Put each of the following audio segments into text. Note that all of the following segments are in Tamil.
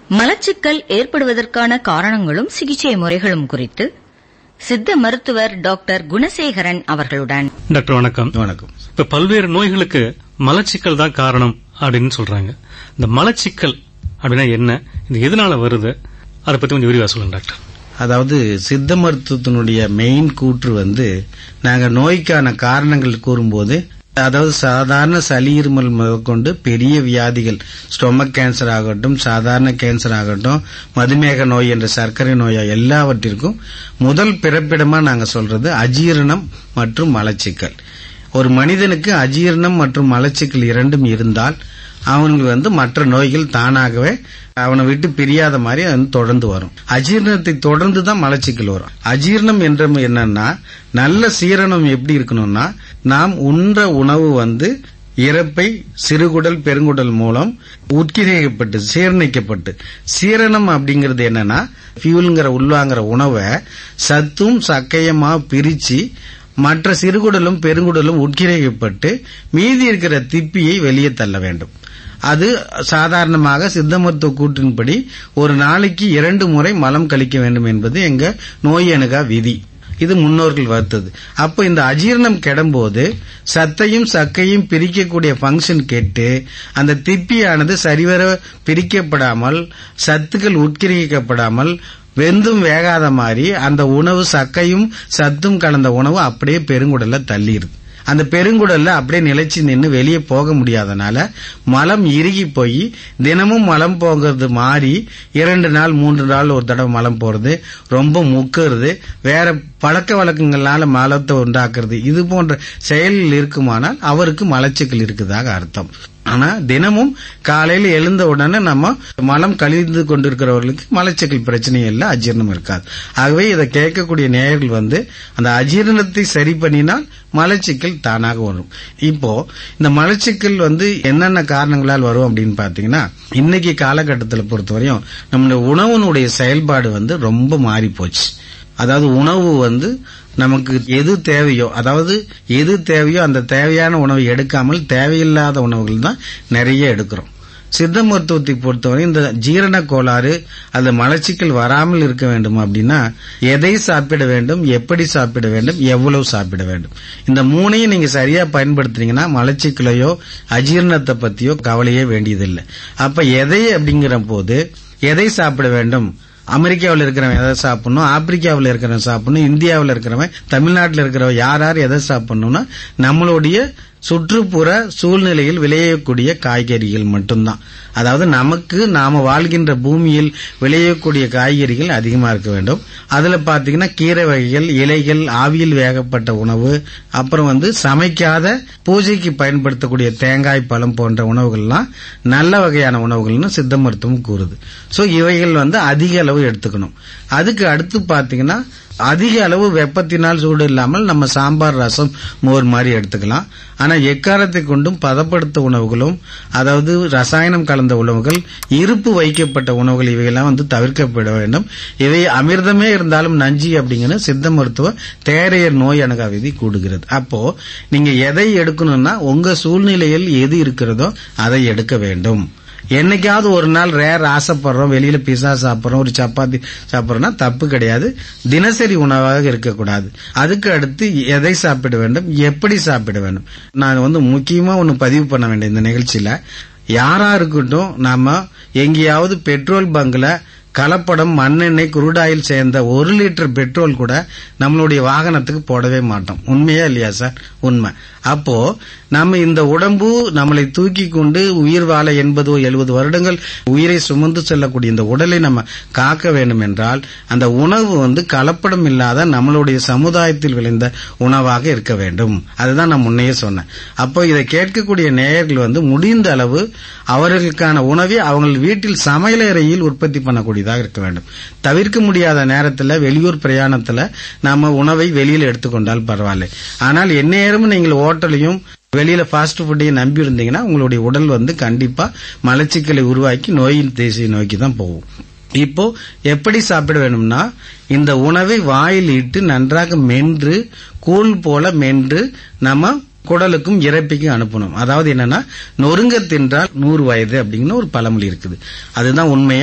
மலச்சிக்கல் ஏற்படுவதற்கான காரணங்களும் சிகிச்சை முறைகளும் குறித்து சித்த மருத்துவர் டாக்டர் குணசேகரன் அவர்களுடன் டாக்டர் வணக்கம் வணக்கம் இப்ப பல்வேறு நோய்களுக்கு மலச்சிக்கல் தான் காரணம் அப்படின்னு சொல்றாங்க இந்த மலச்சிக்கல் அப்படின்னா என்ன இது எதனால வருது அதை பத்தி கொஞ்சம் விரிவா சொல்லுங்க டாக்டர் அதாவது சித்த மருத்துவத்தினுடைய மெயின் கூற்று வந்து நாங்க நோய்க்கான காரணங்கள் கூறும்போது அதாவது சாதாரண சளி இருமல் முதற்கொண்டு பெரிய வியாதிகள் ஸ்டொமக் கேன்சர் ஆகட்டும் சாதாரண கேன்சர் ஆகட்டும் மதுமேக நோய் என்ற சர்க்கரை நோயா எல்லாவற்றிற்கும் முதல் பிறப்பிடமா நாங்க சொல்றது அஜீரணம் மற்றும் மலச்சிக்கல் ஒரு மனிதனுக்கு அஜீரணம் மற்றும் மலச்சிக்கல் இரண்டும் இருந்தால் அவனுக்கு வந்து மற்ற நோய்கள் தானாகவே அவனை விட்டு பிரியாத மாதிரி அது தொடர்ந்து வரும் அஜீரணத்தை தொடர்ந்து தான் மலச்சிக்கல் வரும் அஜீரணம் என்ற என்னன்னா நல்ல சீரணம் எப்படி இருக்கணும்னா நாம் உண்ற உணவு வந்து இறப்பை சிறுகுடல் பெருங்குடல் மூலம் உட்கிரகிக்கப்பட்டு சீரணிக்கப்பட்டு சீரணம் அப்படிங்கிறது என்னன்னா ஃபியூலுங்கிற உள்வாங்கிற உணவை சத்தும் சக்கையமா பிரிச்சு மற்ற சிறுகுடலும் பெருங்குடலும் உட்கிரகிக்கப்பட்டு மீதி இருக்கிற திப்பியை வெளியே தள்ள வேண்டும் அது சாதாரணமாக சித்த மருத்துவ கூற்றின்படி ஒரு நாளைக்கு இரண்டு முறை மலம் கழிக்க வேண்டும் என்பது எங்க நோய் அணுகா விதி இது முன்னோர்கள் வகுத்தது அப்ப இந்த அஜீரணம் கெடும்போது சத்தையும் சக்கையும் பிரிக்கக்கூடிய ஃபங்க்ஷன் கெட்டு அந்த திப்பியானது சரிவர பிரிக்கப்படாமல் சத்துக்கள் உட்கிரகிக்கப்படாமல் வெந்தும் வேகாத மாதிரி அந்த உணவு சக்கையும் சத்தும் கலந்த உணவு அப்படியே பெருங்குடல்ல தள்ளிடுது அந்த பெருங்குடல்ல அப்படியே நிலைச்சு நின்று வெளியே போக முடியாதனால மலம் இறுகி போய் தினமும் மலம் போகிறது மாறி இரண்டு நாள் மூன்று நாள் ஒரு தடவை மலம் போறது ரொம்ப முக்கிறது வேற பழக்க வழக்கங்களால மலத்தை உண்டாக்குறது இது போன்ற செயலில் இருக்குமானால் அவருக்கு மலச்சிக்கல் இருக்குதாக அர்த்தம் ஆனா தினமும் காலையில எழுந்த உடனே நம்ம மலம் கழிந்து கொண்டிருக்கிறவர்களுக்கு மலச்சிக்கல் பிரச்சனை இல்லை அஜீரணம் இருக்காது ஆகவே இதை கேட்கக்கூடிய நேயர்கள் வந்து அந்த அஜீரணத்தை சரி பண்ணினால் மலச்சிக்கல் தானாக வரும் இப்போ இந்த மலச்சிக்கல் வந்து என்னென்ன காரணங்களால் வரும் அப்படின்னு பாத்தீங்கன்னா இன்னைக்கு காலகட்டத்தில் பொறுத்தவரையும் நம்முடைய உணவுனுடைய செயல்பாடு வந்து ரொம்ப மாறி போச்சு அதாவது உணவு வந்து நமக்கு எது தேவையோ அதாவது எது தேவையோ அந்த தேவையான உணவை எடுக்காமல் தேவையில்லாத உணவுகள் தான் நிறைய எடுக்கிறோம் சித்த மருத்துவத்தை பொறுத்தவரை இந்த ஜீரண கோளாறு அந்த மலச்சிக்கல் வராமல் இருக்க வேண்டும் அப்படின்னா எதை சாப்பிட வேண்டும் எப்படி சாப்பிட வேண்டும் எவ்வளவு சாப்பிட வேண்டும் இந்த மூணையும் நீங்க சரியா பயன்படுத்துனீங்கன்னா மலச்சிக்கலையோ அஜீரணத்தை பத்தியோ கவலையே வேண்டியதில்லை அப்ப எதை அப்படிங்கிற போது எதை சாப்பிட வேண்டும் அமெரிக்காவில் இருக்கிறவன் எதை சாப்பிடணும் ஆப்பிரிக்காவில் இருக்கிறவன் சாப்பிடணும் இந்தியாவில் இருக்கிறவன் தமிழ்நாட்டில் இருக்கிறவன் யார் யார் எதை சாப்பிடணும்னா நம்மளுடைய சுற்றுப்புற சூழ்நிலையில் விளையக்கூடிய காய்கறிகள் மட்டும்தான் அதாவது நமக்கு நாம வாழ்கின்ற பூமியில் விளையக்கூடிய காய்கறிகள் அதிகமா இருக்க வேண்டும் அதுல பாத்தீங்கன்னா கீரை வகைகள் இலைகள் ஆவியில் வேகப்பட்ட உணவு அப்புறம் வந்து சமைக்காத பூஜைக்கு பயன்படுத்தக்கூடிய தேங்காய் பழம் போன்ற உணவுகள்லாம் நல்ல வகையான உணவுகள்னு சித்த மருத்துவம் கூறுது சோ இவைகள் வந்து அதிக அளவு எடுத்துக்கணும் அதுக்கு அடுத்து பாத்தீங்கன்னா அதிக அளவு வெப்பத்தினால் சூடு இல்லாமல் நம்ம சாம்பார் ரசம் மோர் மாதிரி எடுத்துக்கலாம் ஆனா எக்காரத்தை கொண்டும் பதப்படுத்த உணவுகளும் அதாவது ரசாயனம் கலந்த உணவுகள் இருப்பு வைக்கப்பட்ட உணவுகள் இவையெல்லாம் வந்து தவிர்க்கப்பட வேண்டும் இவை அமிர்தமே இருந்தாலும் நஞ்சி அப்படிங்கிற சித்த மருத்துவ தேரையர் நோய் அணுகா விதி கூடுகிறது அப்போ நீங்க எதை எடுக்கணும்னா உங்க சூழ்நிலையில் எது இருக்கிறதோ அதை எடுக்க வேண்டும் என்னைக்காவது ஒரு நாள் ரேர் ஆசைப்படுறோம் வெளியில பிசா சாப்பிடுறோம் ஒரு சப்பாத்தி சாப்பிடுறோம்னா தப்பு கிடையாது தினசரி உணவாக இருக்கக்கூடாது அதுக்கு அடுத்து எதை சாப்பிட வேண்டும் எப்படி சாப்பிட வேண்டும் நான் வந்து முக்கியமா ஒன்னு பதிவு பண்ண வேண்டிய இந்த நிகழ்ச்சியில யாரா இருக்கட்டும் நாம எங்கேயாவது பெட்ரோல் பங்க்ல கலப்படம் மண்ணெண்ணெய் குருடாயில் சேர்ந்த ஒரு லிட்டர் பெட்ரோல் கூட நம்மளுடைய வாகனத்துக்கு போடவே மாட்டோம் உண்மையா இல்லையா சார் உண்மை அப்போ நம்ம இந்த உடம்பு நம்மளை தூக்கி கொண்டு உயிர் வாழ எண்பதோ எழுபது வருடங்கள் உயிரை சுமந்து செல்லக்கூடிய இந்த உடலை நம்ம காக்க வேண்டும் என்றால் அந்த உணவு வந்து கலப்படம் இல்லாத நம்மளுடைய சமுதாயத்தில் விளைந்த உணவாக இருக்க வேண்டும் அதுதான் நான் முன்னையே சொன்னேன் அப்போ இதை கேட்கக்கூடிய நேயர்கள் வந்து முடிந்த அளவு அவர்களுக்கான உணவை அவங்க வீட்டில் சமையலறையில் உற்பத்தி பண்ணக்கூடியதாக இருக்க வேண்டும் தவிர்க்க முடியாத நேரத்தில் வெளியூர் பிரயாணத்தில் நாம உணவை வெளியில் எடுத்துக்கொண்டால் பரவாயில்லை ஆனால் எந்நேரமும் நீங்கள் ஹோட்டலையும் வெளியில ஃபாஸ்ட் ஃபுட்டையும் நம்பி இருந்தீங்கன்னா உங்களுடைய உடல் வந்து கண்டிப்பா மலச்சிக்கலை உருவாக்கி நோயின் தேசிய நோக்கி தான் போகும் இப்போ எப்படி சாப்பிட வேணும்னா இந்த உணவை வாயில் இட்டு நன்றாக மென்று கூழ் போல மென்று நம்ம குடலுக்கும் இறப்பிக்கும் அனுப்பணும் அதாவது என்னன்னா நொறுங்க தின்றால் நூறு வயது அப்படிங்கிற ஒரு பழமொழி இருக்குது அதுதான் உண்மையும்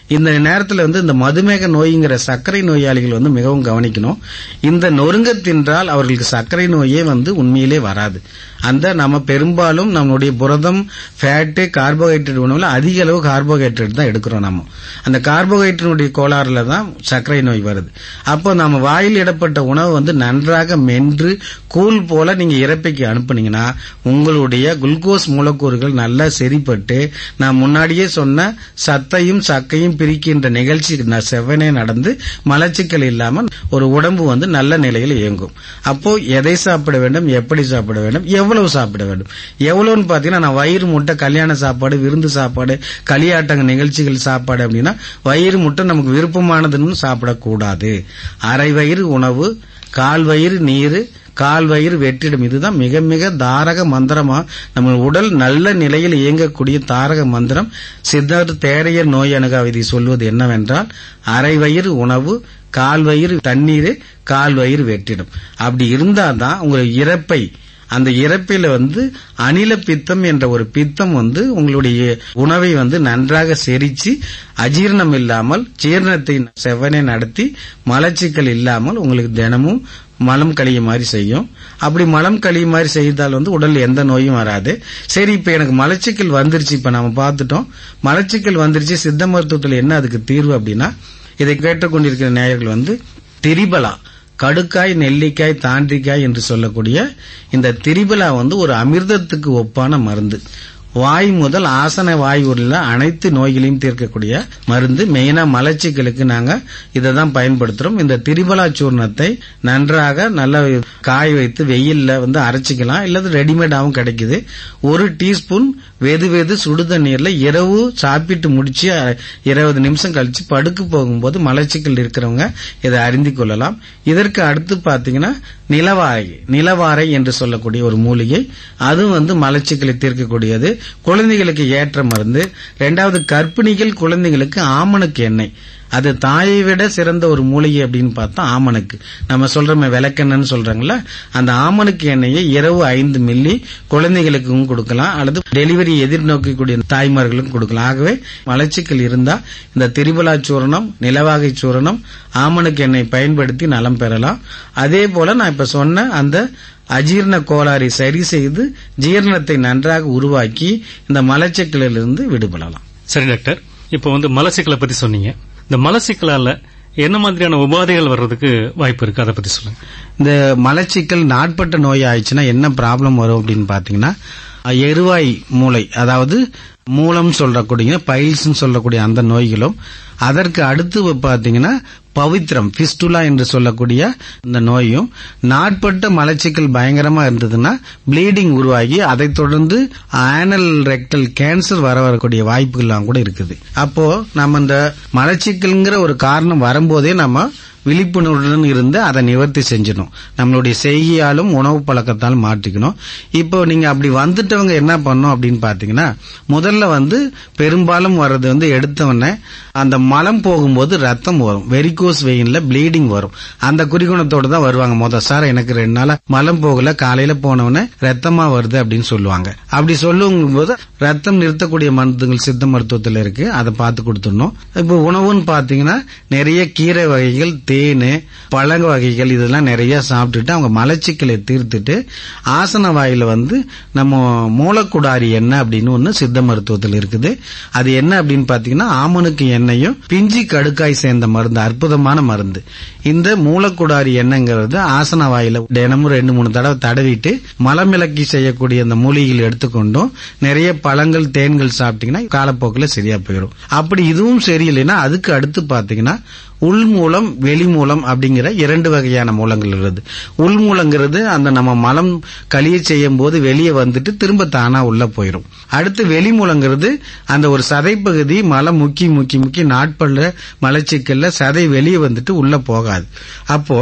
இந்த நேரத்துல வந்து இந்த மதுமேக நோய்ங்கிற சர்க்கரை நோயாளிகள் வந்து மிகவும் கவனிக்கணும் இந்த நொறுங்க தின்றால் அவர்களுக்கு சர்க்கரை நோயே வந்து உண்மையிலே வராது அந்த நம்ம பெரும்பாலும் நம்மளுடைய புரதம் ஃபேட்டு கார்போஹைட்ரேட் உணவுல அதிக அளவு கார்போஹைட்ரேட் தான் எடுக்கிறோம் நம்ம அந்த கார்போஹைட்ரேட்டுடைய கோளாறுல தான் சர்க்கரை நோய் வருது அப்போ நம்ம வாயில் இடப்பட்ட உணவு வந்து நன்றாக மென்று கூழ் போல நீங்க இறப்பைக்கு அனுப்புனீங்கன்னா உங்களுடைய குளுக்கோஸ் மூலக்கூறுகள் நல்லா செறிப்பட்டு நான் முன்னாடியே சொன்ன சத்தையும் சக்கையும் பிரிக்கின்ற நிகழ்ச்சி ந- செவ்வனே நடந்து மலச்சிக்கல் இல்லாமல் ஒரு உடம்பு வந்து நல்ல நிலையில் இயங்கும் அப்போ எதை சாப்பிட வேண்டும் எப்படி சாப்பிட வேண்டும் எவ்வளவு சாப்பிட வேண்டும் எவ்வளவுன்னு பாத்தீங்கன்னா நான் வயிறு முட்டை கல்யாண சாப்பாடு விருந்து சாப்பாடு களியாட்டங்க நிகழ்ச்சிகள் சாப்பாடு அப்படின்னா வயிறு முட்டை நமக்கு விருப்பமானதுன்னு சாப்பிடக்கூடாது அரை வயிறு உணவு கால் வயிறு நீர் கால் வயிறு வெற்றிடம் இதுதான் மிக மிக தாரக மந்திரமா நம்ம உடல் நல்ல நிலையில் இயங்கக்கூடிய தாரக மந்திரம் சித்தர் தேரையர் நோய் அணுகாவிதி சொல்வது என்னவென்றால் அரை வயிறு உணவு கால் வயிறு தண்ணீர் கால் வயிறு வெற்றிடம் அப்படி இருந்தாதான் உங்க இறப்பை அந்த இறப்பில வந்து அனில பித்தம் என்ற ஒரு பித்தம் வந்து உங்களுடைய உணவை வந்து நன்றாக செரிச்சு அஜீரணம் இல்லாமல் ஜீரணத்தை செவ்வனே நடத்தி மலச்சிக்கல் இல்லாமல் உங்களுக்கு தினமும் மலம் கழிய மாதிரி செய்யும் அப்படி மலம் கழிய மாதிரி செய்தால் வந்து உடல்ல எந்த நோயும் வராது சரி இப்ப எனக்கு மலச்சிக்கல் வந்துருச்சு இப்ப நம்ம பார்த்துட்டோம் மலச்சிக்கல் வந்துருச்சு சித்த மருத்துவத்துல என்ன அதுக்கு தீர்வு அப்படின்னா இதை கேட்டுக்கொண்டிருக்கிற நேயர்கள் வந்து திரிபலா கடுக்காய் நெல்லிக்காய் தாண்டிக்காய் என்று சொல்லக்கூடிய இந்த திரிபலா வந்து ஒரு அமிர்தத்துக்கு ஒப்பான மருந்து வாய் முதல் ஆசன வாய் உள்ள அனைத்து நோய்களையும் தீர்க்கக்கூடிய மருந்து மெயினா மலச்சிக்கலுக்கு நாங்க இதை தான் பயன்படுத்துறோம் இந்த திரிபலா சூர்ணத்தை நன்றாக நல்லா காய வைத்து வெயில்ல வந்து அரைச்சிக்கலாம் இல்லது ரெடிமேடாவும் கிடைக்குது ஒரு டீஸ்பூன் வெது வெது சுடுத நீர்ல இரவு சாப்பிட்டு முடிச்சு அஹ், இருபது நிமிஷம் கழிச்சு படுக்க போகும்போது மலச்சிக்கல் இருக்கிறவங்க இதை அறிந்து கொள்ளலாம் இதற்கு அடுத்து பாத்தீங்கன்னா நிலவாரை நிலவாரை என்று சொல்லக்கூடிய ஒரு மூலிகை அதுவும் வந்து மலச்சிக்கலை தீர்க்கக்கூடியது குழந்தைகளுக்கு ஏற்ற மருந்து ரெண்டாவது கர்ப்பிணிகள் குழந்தைகளுக்கு ஆமணக்கு எண்ணெய் அது தாயை விட சிறந்த ஒரு மூலிகை அப்படின்னு பார்த்தா ஆமணக்கு நம்ம சொல்றோமே விளக்கெண்ணன்னு சொல்றாங்கல்ல அந்த ஆமணக்கு எண்ணெயை இரவு ஐந்து மில்லி குழந்தைகளுக்கும் கொடுக்கலாம் அல்லது டெலிவரி எதிர்நோக்கக்கூடிய தாய்மார்களுக்கும் கொடுக்கலாம் ஆகவே மலச்சிக்கல் இருந்தா இந்த திரிபலா சூரணம் நிலவாகை சூரணம் ஆமணக்கு எண்ணெய் பயன்படுத்தி நலம் பெறலாம் அதே போல நான் இப்ப சொன்ன அந்த அஜீரண கோளாறை சரி செய்து ஜீரணத்தை நன்றாக உருவாக்கி இந்த மலச்சிக்கலிலிருந்து விடுபடலாம் சரி டாக்டர் இப்போ வந்து மலச்சிக்கலை பத்தி சொன்னீங்க இந்த மலச்சிக்கலால என்ன மாதிரியான உபாதைகள் வர்றதுக்கு வாய்ப்பு இருக்கு அதை பத்தி சொல்லுங்க இந்த மலச்சிக்கல் நாட்பட்ட நோய் ஆயிடுச்சுன்னா என்ன ப்ராப்ளம் வரும் அப்படின்னு பாத்தீங்கன்னா அஹ், எருவாய் மூளை அதாவது மூலம் சொல்லக்கூடிய பைல்ஸ் சொல்லக்கூடிய அந்த நோய்களும் அதற்கு அடுத்து பாத்தீங்கன்னா பவித்ரம் பிஸ்டுலா என்று சொல்லக்கூடிய இந்த நோயும் நாட்பட்ட மலச்சிக்கல் பயங்கரமா இருந்ததுன்னா ப்ளீடிங் உருவாகி அதைத் தொடர்ந்து ஆனல் ரெக்டல் கேன்சர் வர வரக்கூடிய வாய்ப்புகள்லாம் கூட இருக்குது அப்போ நம்ம இந்த மலச்சிக்கல்ங்கிற ஒரு காரணம் வரும்போதே நம்ம விழிப்புணர்வுடன் இருந்து அதை நிவர்த்தி செஞ்சிடணும் நம்மளுடைய செய்கையாலும் உணவு பழக்கத்தாலும் மாற்றிக்கணும் இப்போ நீங்க அப்படி வந்துட்டவங்க என்ன பண்ணணும் அப்படின்னு பாத்தீங்கன்னா முதல்ல வந்து பெரும்பாலும் வர்றது வந்து எடுத்தவொடனே அந்த மலம் போகும்போது ரத்தம் வரும் வெரிகோஸ் வெயின்ல ப்ளீடிங் வரும் அந்த குறிகுணத்தோட தான் வருவாங்க முத சார் எனக்கு ரெண்டு நாளா மலம் போகல காலையில போனவொடனே ரத்தமா வருது அப்படின்னு சொல்லுவாங்க அப்படி சொல்லுங்கும் போது ரத்தம் நிறுத்தக்கூடிய மருந்துகள் சித்த மருத்துவத்தில் இருக்கு அதை பார்த்து கொடுத்துடணும் இப்போ உணவுன்னு பாத்தீங்கன்னா நிறைய கீரை வகைகள் தேன் பழங்க வகைகள் இதெல்லாம் நிறைய சாப்பிட்டுட்டு அவங்க மலச்சிக்கலை தீர்த்துட்டு ஆசன வாயில வந்து நம்ம மூலக்குடாரி எண்ணெய் அப்படின்னு ஒண்ணு சித்த மருத்துவத்தில் இருக்குது அது என்ன அப்படின்னு பாத்தீங்கன்னா ஆமணுக்கு எண்ணெயும் பிஞ்சி கடுக்காய் சேர்ந்த மருந்து அற்புதமான மருந்து இந்த மூலக்குடாரி எண்ணெய்ங்கிறது ஆசன வாயில தினமும் ரெண்டு மூணு தடவை தடவிட்டு மலமிளக்கி செய்யக்கூடிய அந்த மூலிகைகள் எடுத்துக்கொண்டும் நிறைய பழங்கள் தேன்கள் சாப்பிட்டீங்கன்னா காலப்போக்கில் சரியா போயிடும் அப்படி இதுவும் சரியில்லைன்னா அதுக்கு அடுத்து பாத்தீங்கன்னா உள் மூலம் வெளி மூலம் அப்படிங்கிற இரண்டு வகையான மூலங்கள் இருக்குது உள் மூலங்கிறது அந்த நம்ம மலம் கழிய செய்யும் போது வெளியே வந்துட்டு திரும்ப தானா உள்ள போயிடும் அடுத்து வெளி மூலங்கிறது அந்த ஒரு சதைப்பகுதி மலம் முக்கி முக்கி முக்கி நாட்பள்ள மலச்சிக்கல்ல சதை வெளியே வந்துட்டு உள்ள போகாது அப்போ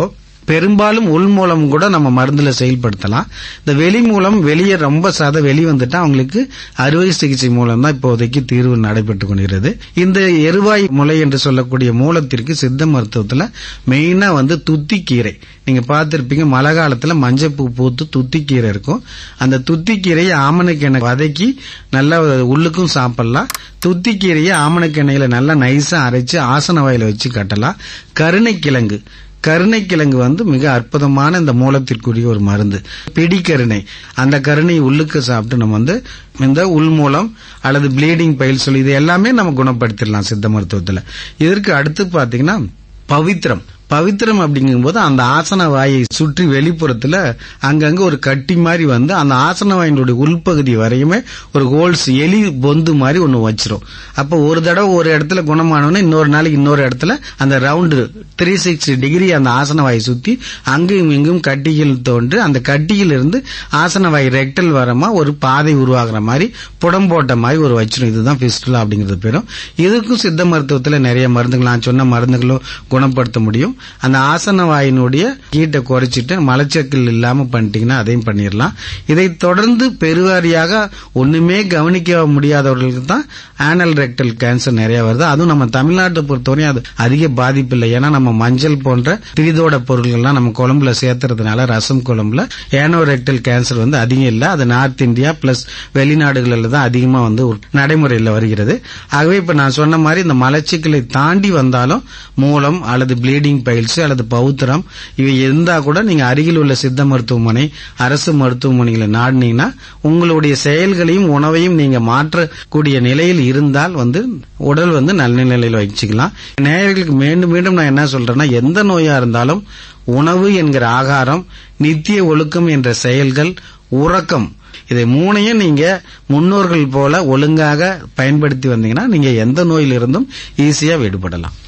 பெரும்பாலும் உள் மூலம் கூட நம்ம மருந்துல செயல்படுத்தலாம் இந்த வெளி மூலம் வெளியே ரொம்ப சத வெளி வந்துட்டா அவங்களுக்கு அறுவை சிகிச்சை மூலம் தான் இப்போதைக்கு தீர்வு நடைபெற்றுக் கொண்டிருக்கிறது இந்த எருவாய் முலை என்று சொல்லக்கூடிய மூலத்திற்கு சித்த மருத்துவத்துல மெயினா வந்து துத்திக்கீரை நீங்க பார்த்திருப்பீங்க மழை காலத்துல மஞ்சப்பூ பூத்து துத்திக்கீரை இருக்கும் அந்த துத்திக்கீரையை ஆமணக்கெண்ணெய் வதக்கி நல்லா உள்ளுக்கும் சாப்பிடலாம் துத்திக்கீரையை ஆமணக்கெண்ணெயில நல்லா நைஸா அரைச்சு ஆசன வாயில வச்சு கட்டலாம் கருணைக்கிழங்கு கருணைக்கிழங்கு வந்து மிக அற்புதமான இந்த மூலத்திற்குரிய ஒரு மருந்து பிடிக்கருணை அந்த கருணை உள்ளுக்கு சாப்பிட்டு நம்ம வந்து இந்த உள் மூலம் அல்லது ப்ளீடிங் பயில் சொல்லி இது எல்லாமே நம்ம குணப்படுத்திடலாம் சித்த மருத்துவத்துல இதற்கு அடுத்து பாத்தீங்கன்னா பவித்திரம் பவித்திரம் அப்படிங்கும்போது அந்த ஆசன வாயை சுற்றி வெளிப்புறத்துல அங்கங்க ஒரு கட்டி மாதிரி வந்து அந்த ஆசன வாயினுடைய உள்பகுதி வரையுமே ஒரு ஹோல்ஸ் எலி பொந்து மாதிரி ஒன்னு வச்சிரும் அப்ப ஒரு தடவை ஒரு இடத்துல குணமானவனே இன்னொரு நாளைக்கு இன்னொரு இடத்துல அந்த ரவுண்டு த்ரீ சிக்ஸ்டி டிகிரி அந்த ஆசன வாயை சுத்தி அங்கும் இங்கும் கட்டிகள் தோன்று அந்த கட்டியில் இருந்து ஆசன வாய் ரெக்டல் வரமா ஒரு பாதை உருவாகிற மாதிரி புடம் போட்ட மாதிரி ஒரு வச்சிரும் இதுதான் பிஸ்டுலா அப்படிங்கிறது பேரும் இதுக்கும் சித்த மருத்துவத்துல நிறைய மருந்துகள் நான் சொன்ன மருந்துகளும் குணப்படுத்த முடியும் அந்த ஆசன வாயினுடைய ஹீட்டை குறைச்சிட்டு மலச்சக்கல் இல்லாம பண்ணிட்டீங்கன்னா அதையும் பண்ணிடலாம் இதை தொடர்ந்து பெருவாரியாக ஒண்ணுமே கவனிக்க முடியாதவர்களுக்கு தான் ஆனல் ரெக்டல் கேன்சர் நிறைய வருது அதுவும் நம்ம தமிழ்நாட்டை பொறுத்தவரையும் அது அதிக பாதிப்பு இல்லை ஏன்னா நம்ம மஞ்சள் போன்ற பிரிதோட பொருள்கள்லாம் நம்ம குழம்புல சேர்த்துறதுனால ரசம் குழம்புல ஏனோ ரெக்டல் கேன்சர் வந்து அதிகம் இல்லை அது நார்த் இந்தியா பிளஸ் வெளிநாடுகளில் தான் அதிகமா வந்து ஒரு நடைமுறையில் வருகிறது ஆகவே இப்ப நான் சொன்ன மாதிரி இந்த மலச்சிக்கலை தாண்டி வந்தாலும் மூலம் அல்லது ப்ளீடிங் பைல்ஸ் அல்லது பௌத்திரம் இவை இருந்தா கூட நீங்க அருகில் உள்ள சித்த மருத்துவமனை அரசு மருத்துவமனைகளை நாடினீங்கன்னா உங்களுடைய செயல்களையும் உணவையும் நீங்க மாற்றக்கூடிய நிலையில் இருந்தால் வந்து உடல் வந்து நல்ல நிலையில் வச்சுக்கலாம் நேயர்களுக்கு மீண்டும் மீண்டும் நான் என்ன சொல்றேன்னா எந்த நோயா இருந்தாலும் உணவு என்கிற ஆகாரம் நித்திய ஒழுக்கம் என்ற செயல்கள் உறக்கம் இதை மூணையும் நீங்க முன்னோர்கள் போல ஒழுங்காக பயன்படுத்தி வந்தீங்கன்னா நீங்க எந்த நோயிலிருந்தும் ஈஸியா விடுபடலாம்